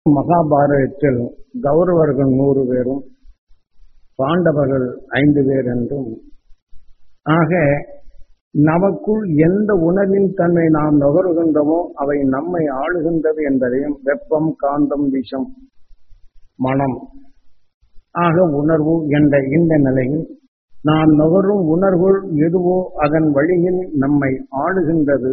மகாபாரதத்தில் கௌரவர்கள் நூறு பேரும் பாண்டவர்கள் ஐந்து பேர் என்றும் ஆக நமக்குள் எந்த உணர்வின் தன்மை நாம் நுகருகின்றோமோ அவை நம்மை ஆளுகின்றது என்பதையும் வெப்பம் காந்தம் விஷம் மனம் ஆக உணர்வு என்ற இந்த நிலையில் நாம் நுகரும் உணர்வுகள் எதுவோ அதன் வழியில் நம்மை ஆளுகின்றது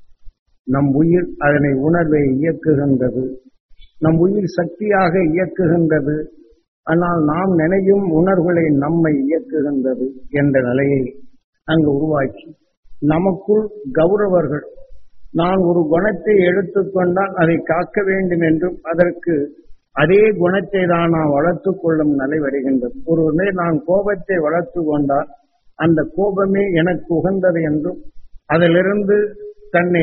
நம் உயிர் அதனை உணர்வை இயக்குகின்றது நம் உயிர் சக்தியாக இயக்குகின்றது ஆனால் நாம் நினையும் உணர்வுகளை நம்மை இயக்குகின்றது என்ற நிலையை அங்கு உருவாக்கி நமக்குள் கௌரவர்கள் நான் ஒரு குணத்தை எடுத்துக்கொண்டால் அதை காக்க வேண்டும் என்றும் அதற்கு அதே குணத்தை தான் நான் வளர்த்து கொள்ளும் நிலை வருகின்றது ஒருவரே நான் கோபத்தை வளர்த்து கொண்டால் அந்த கோபமே எனக்கு உகந்தது என்றும் அதிலிருந்து தன்னை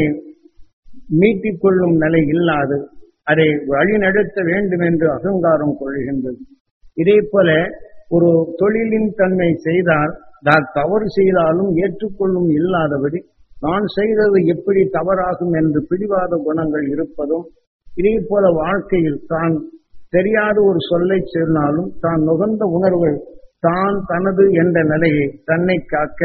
மீட்டிக் கொள்ளும் நிலை இல்லாது அதை வழிநடத்த வேண்டும் என்று அகங்காரம் கொள்கின்றது இதே போல ஒரு தொழிலின் தன்மை செய்தால் நான் தவறு செய்தாலும் ஏற்றுக்கொள்ளும் இல்லாதபடி நான் செய்தது எப்படி தவறாகும் என்று பிடிவாத குணங்கள் இருப்பதும் இதே போல வாழ்க்கையில் தான் தெரியாத ஒரு சொல்லை சொன்னாலும் தான் நுகர்ந்த உணர்வுகள் தான் தனது என்ற நிலையை தன்னை காக்க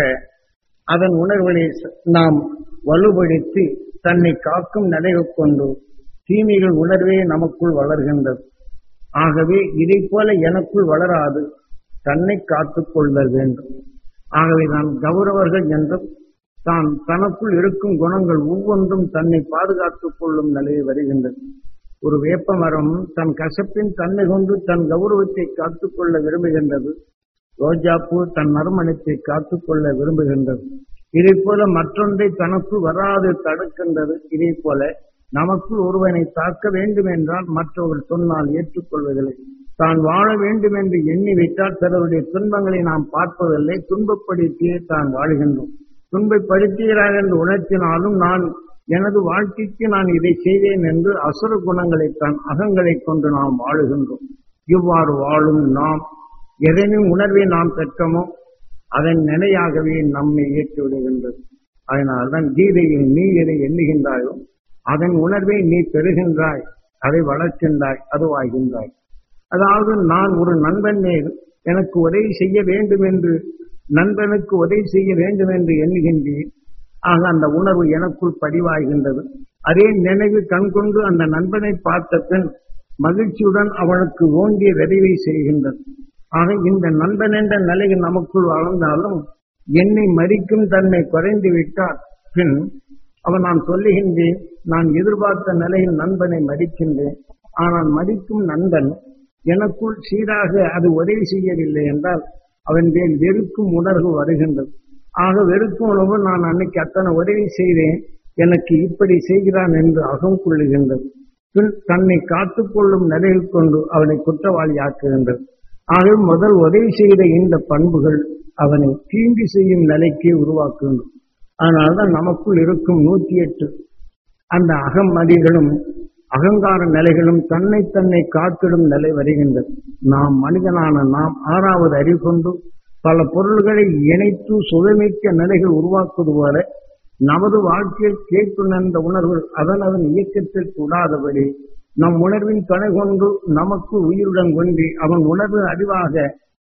அதன் உணர்வுகளை நாம் வலுப்படுத்தி தன்னை காக்கும் நிலையை கொண்டு தீமைகள் உணர்வே நமக்குள் வளர்கின்றது ஆகவே இதை போல எனக்குள் வளராது தன்னை காத்துக் கொள்ளல் வேண்டும் ஆகவே நான் கௌரவர்கள் என்றும் தான் தனக்குள் இருக்கும் குணங்கள் ஒவ்வொன்றும் தன்னை பாதுகாத்துக் கொள்ளும் நிலையை வருகின்றது ஒரு வேப்ப மரம் தன் கசப்பின் தன்மை கொண்டு தன் கௌரவத்தை காத்துக்கொள்ள விரும்புகின்றது ரோஜாப்பூ தன் நறுமணத்தை காத்துக்கொள்ள விரும்புகின்றது இதே போல மற்றொன்றை தனக்கு வராது தடுக்கின்றது இதே போல நமக்குள் ஒருவனை தாக்க வேண்டும் என்றால் மற்றவர் சொன்னால் ஏற்றுக்கொள்வதில்லை தான் வாழ வேண்டும் என்று எண்ணி வைத்தால் சிலருடைய துன்பங்களை நாம் பார்ப்பதில்லை துன்பப்படுத்தியே தான் வாழ்கின்றோம் துன்பப்படுத்துகிறார் என்று உணர்த்தினாலும் நான் எனது வாழ்க்கைக்கு நான் இதை செய்தேன் என்று அசுர குணங்களை தான் அகங்களை கொண்டு நாம் வாழுகின்றோம் இவ்வாறு வாழும் நாம் எதனும் உணர்வை நாம் பெற்றமோ அதன் நிலையாகவே நம்மை இயக்கி விடுகின்றது அதனால்தான் கீதையில் நீ எதை எண்ணுகின்றாயோ அதன் உணர்வை நீ பெறுகின்றாய் அதை வளர்க்கின்றாய் அதுவாகின்றாய் அதாவது நான் ஒரு நண்பன் எனக்கு உதவி செய்ய வேண்டும் என்று நண்பனுக்கு உதவி செய்ய வேண்டும் என்று எண்ணுகின்றேன் ஆக அந்த உணர்வு எனக்குள் பதிவாகின்றது அதே நினைவு கண்கொண்டு அந்த நண்பனை பார்த்த பின் மகிழ்ச்சியுடன் அவனுக்கு ஓங்கிய விரைவை செய்கின்றது ஆக இந்த நண்பன் என்ற நிலையில் நமக்குள் வளர்ந்தாலும் என்னை மறிக்கும் தன்மை குறைந்து விட்டால் பின் அவன் நான் சொல்லுகின்றேன் நான் எதிர்பார்த்த நிலையில் நண்பனை மதிக்கின்றேன் ஆனால் மதிக்கும் நண்பன் எனக்குள் சீராக அது உதவி செய்யவில்லை என்றால் அவன் மேல் வெறுக்கும் உணர்வு வருகின்றது ஆக வெறுக்கும் உணர்வு நான் அன்னைக்கு அத்தனை உதவி செய்தேன் எனக்கு இப்படி செய்கிறான் என்று அகம் கொள்ளுகின்றது பின் தன்னை காத்துக்கொள்ளும் நிலையில் கொண்டு அவனை குற்றவாளி ஆக்குகின்றது ஆக முதல் உதவி செய்த இந்த பண்புகள் அவனை தீங்கு செய்யும் நிலைக்கு உருவாக்குகின்றன அதனால்தான் நமக்குள் இருக்கும் நூத்தி எட்டு அந்த அகமதிகளும் அகங்கார நிலைகளும் தன்னை தன்னை காத்திடும் நிலை வருகின்றது நாம் மனிதனான நாம் ஆறாவது அறிவு கொண்டு பல பொருள்களை இணைத்து சுதமிக்க நிலைகள் உருவாக்குவது போல நமது வாழ்க்கையில் கேட்டுணர்ந்த உணர்வுகள் அதன் அதன் இயக்கத்திற்கு விடாதபடி நம் உணர்வின் துணை கொண்டு நமக்கு உயிருடன் கொண்டு அவன் உணர்வு அறிவாக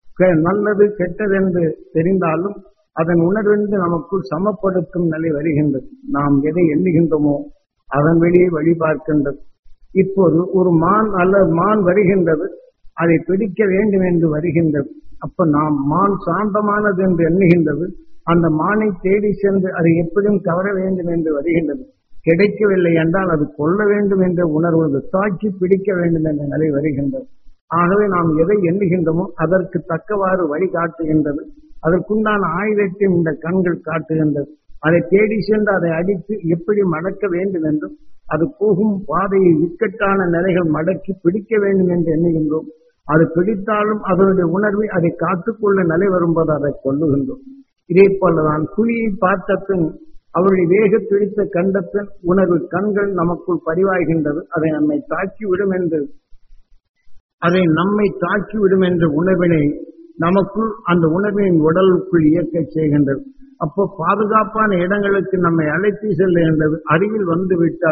நல்லது கெட்டதென்று தெரிந்தாலும் அதன் உணர்வென்று நமக்குள் சமப்படுத்தும் நிலை வருகின்றது நாம் எதை எண்ணுகின்றோமோ அதன் வெளியே வழி பார்க்கின்றது இப்போது ஒரு மான் அல்லது மான் வருகின்றது அதை பிடிக்க வேண்டும் என்று வருகின்றது அப்ப நாம் மான் சாந்தமானது என்று எண்ணுகின்றது அந்த மானை தேடி சென்று அதை எப்படியும் கவர வேண்டும் என்று வருகின்றது கிடைக்கவில்லை என்றால் அது கொள்ள வேண்டும் என்ற உணர்வு தாக்கி பிடிக்க வேண்டும் என்ற நிலை வருகின்றது ஆகவே நாம் எதை எண்ணுகின்றோமோ அதற்கு தக்கவாறு வழி காட்டுகின்றது அதற்குண்டான ஆயுதத்தை இந்த கண்கள் காட்டுகின்றது அதை தேடி சென்று அதை அடித்து எப்படி மடக்க வேண்டும் என்றும் அது போகும் பாதையை இக்கட்டான நிலைகள் மடக்கி பிடிக்க வேண்டும் என்று எண்ணுகின்றோம் அது பிடித்தாலும் அதனுடைய உணர்வை அதை காத்துக்கொள்ள நிலை வரும்போது அதை கொள்ளுகின்றோம் இதே போலதான் புலியை பார்த்த பின் அவருடைய வேக பிடித்த கண்டத்தின் உணர்வு கண்கள் நமக்குள் பதிவாகின்றது அதை நம்மை தாக்கிவிடும் என்று அதை நம்மை தாக்கிவிடும் என்ற உணர்வினை நமக்குள் அந்த உணர்வின் உடலுக்குள் இயக்க செய்கின்றது அப்போ பாதுகாப்பான இடங்களுக்கு நம்மை அழைத்து செல்லுகின்றது அருகில் வந்து விட்டால்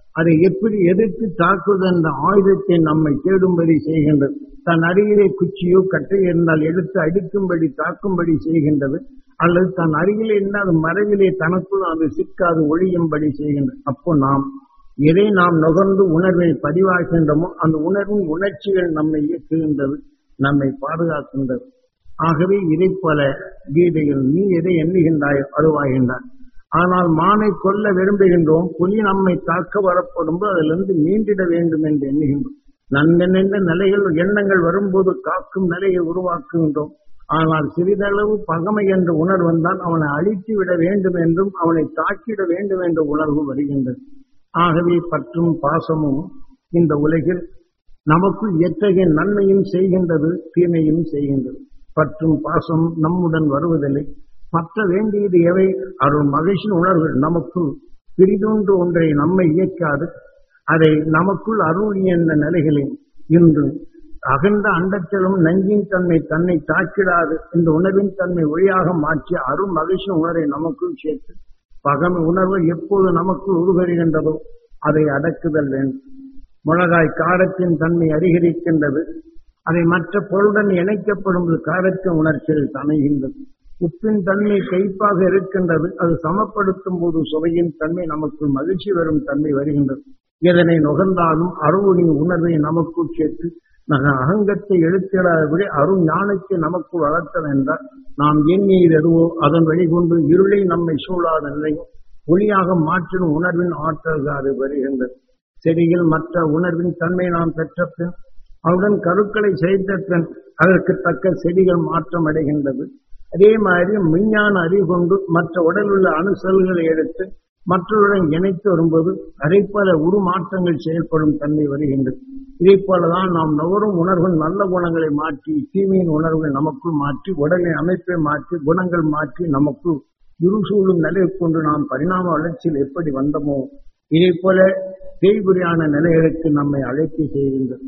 அதை எப்படி எதிர்த்து தாக்குவது என்ற ஆயுதத்தை நம்மை தேடும்படி செய்கின்றது தன் அருகிலே குச்சியோ கட்டை இருந்தால் எடுத்து அடிக்கும்படி தாக்கும்படி செய்கின்றது அல்லது தன் அருகிலே இருந்தால் மறைவிலே தனக்குள் அது சிக்காது ஒழியும்படி செய்கின்றது அப்போ நாம் எதை நாம் நுகர்ந்து உணர்வை பதிவாகின்றோமோ அந்த உணர்வின் உணர்ச்சிகள் நம்மை இயக்குகின்றது நம்மை பாதுகாக்கின்றது ஆகவே இதை போல கீதையில் நீ எதை எண்ணுகின்றாயோ அதுவாகின்றாய் ஆனால் மானை கொல்ல விரும்புகின்றோம் புலி நம்மை தாக்க வரப்படும் அதிலிருந்து மீண்டிட வேண்டும் என்று எண்ணுகின்றோம் நன்மென்ற நிலைகள் எண்ணங்கள் வரும்போது காக்கும் நிலையை உருவாக்குகின்றோம் ஆனால் சிறிதளவு பகமை என்ற உணர்வு வந்தால் அவனை அழித்து விட வேண்டும் என்றும் அவனை தாக்கிட வேண்டும் என்ற உணர்வு வருகின்றது ஆகவே பற்றும் பாசமும் இந்த உலகில் நமக்குள் எத்தகைய நன்மையும் செய்கின்றது தீமையும் செய்கின்றது பற்றும் பாசம் நம்முடன் வருவதில்லை பற்ற வேண்டியது எவை அருள் மகிழ்ச்சியின் உணர்வுகள் நமக்குள் பிரிதொன்று ஒன்றை நம்மை இயக்காது அதை நமக்குள் அருள் என்ற நிலைகளில் இன்று அகன்ற அண்டத்திலும் நஞ்சின் தன்மை தன்னை தாக்கிடாது இந்த உணர்வின் தன்மை ஒளியாக மாற்றி அருள் மகிழ்ச்சி உணர்வை நமக்குள் சேர்த்து பகமை உணர்வு எப்போது நமக்குள் உருவருகின்றதோ அதை அடக்குதல் வேண்டும் மிளகாய் காரத்தின் தன்மை அதிகரிக்கின்றது அதை மற்ற பொருளுடன் இணைக்கப்படும் காரத்தின் உணர்ச்சியில் தமைகின்றது உப்பின் தன்மை கைப்பாக இருக்கின்றது அது சமப்படுத்தும் போது சுவையின் தன்மை நமக்குள் மகிழ்ச்சி வரும் தன்மை வருகின்றது இதனை நுகர்ந்தாலும் அருளின் உணர்வை நமக்குள் சேர்த்து அகங்கத்தை எழுத்திடாதபடி அருள் ஞானத்தை நமக்கு வளர்த்தல் என்றால் நாம் எண்ணியது எதுவோ அதன் வழிகொண்டு இருளை நம்மை சூழாத நிலையும் ஒளியாக மாற்றும் உணர்வின் ஆற்றல் அது வருகின்றது செடியில் மற்ற உணர்வின் தன்மை நாம் பெற்ற பின் அவருடன் கருக்களை செய்த பின் அதற்கு தக்க செடிகள் மாற்றம் அடைகின்றது அதே மாதிரி விஞ்ஞான அறிவு கொண்டு மற்ற உடல் உள்ள அணு செல்களை எடுத்து மற்றவருடன் இணைத்து வரும்போது அதை போல உருமாற்றங்கள் செயல்படும் தன்மை வருகின்றது இதே போலதான் நாம் நுகரும் உணர்வுகள் நல்ல குணங்களை மாற்றி தீமையின் உணர்வுகள் நமக்குள் மாற்றி உடலின் அமைப்பை மாற்றி குணங்கள் மாற்றி நமக்குள் இருசூழும் நிலையை கொண்டு நாம் பரிணாம வளர்ச்சியில் எப்படி வந்தோமோ இதே போல தேய்புரியான நிலைகளுக்கு நம்மை அழைத்து செய்கின்றது